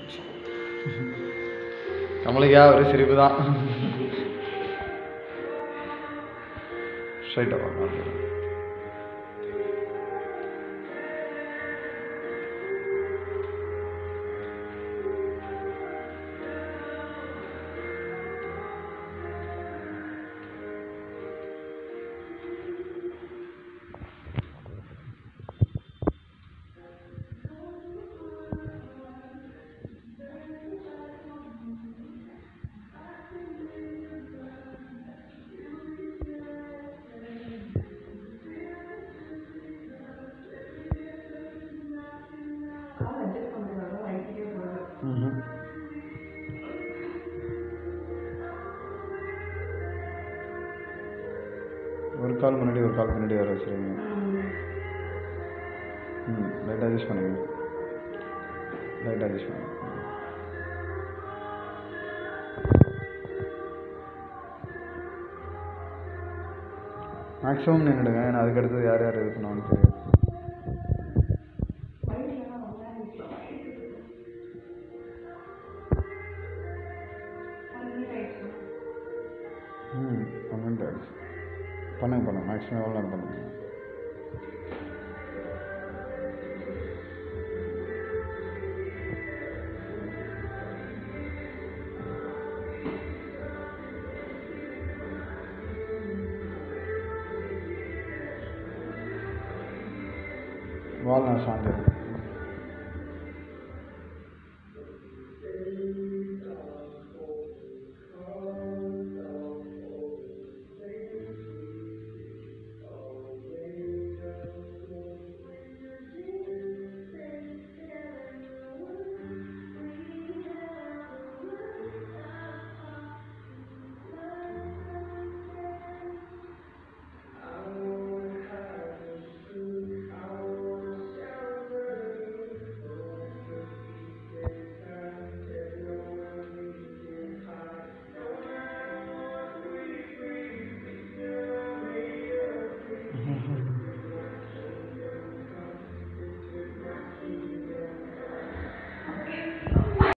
போச்சு கமலிக்கா ஒரு சிரிப்பு தான் ஸ்ட்ரைட்டாக வாங்க கால் அட்ஜஸ்ட் பண்ணுறது வயிற்றுக்கே போகிறது ம்ஹும். ஒரு கால் முன்னாடி ஒரு கால் முன்னாடி வர வச்சுருங்க ம் லைட்டாக அட்ஜஸ்ட் பண்ணுங்க லைட்டாக அட்ஜஸ்ட் பண்ணுங்க மேக்ஸிமம் நின்றுடுங்க ஏன்னா அதுக்கு அடுத்தது யார் யார் இது பண்ணுவாங்கன்னு தெரியாது வயிற்றுலாம் ரொம்ப இருந்துச்சு ஒன் மினிட் ஆயிடுச்சு ம் ஒன் மினிட் ஆகிடுச்சு பண்ணுங்க பண்ணுங்க மேக்ஸிமம் எவ்வளோ நேரம் பண்ணுங்க வால் நான் சார்ந்து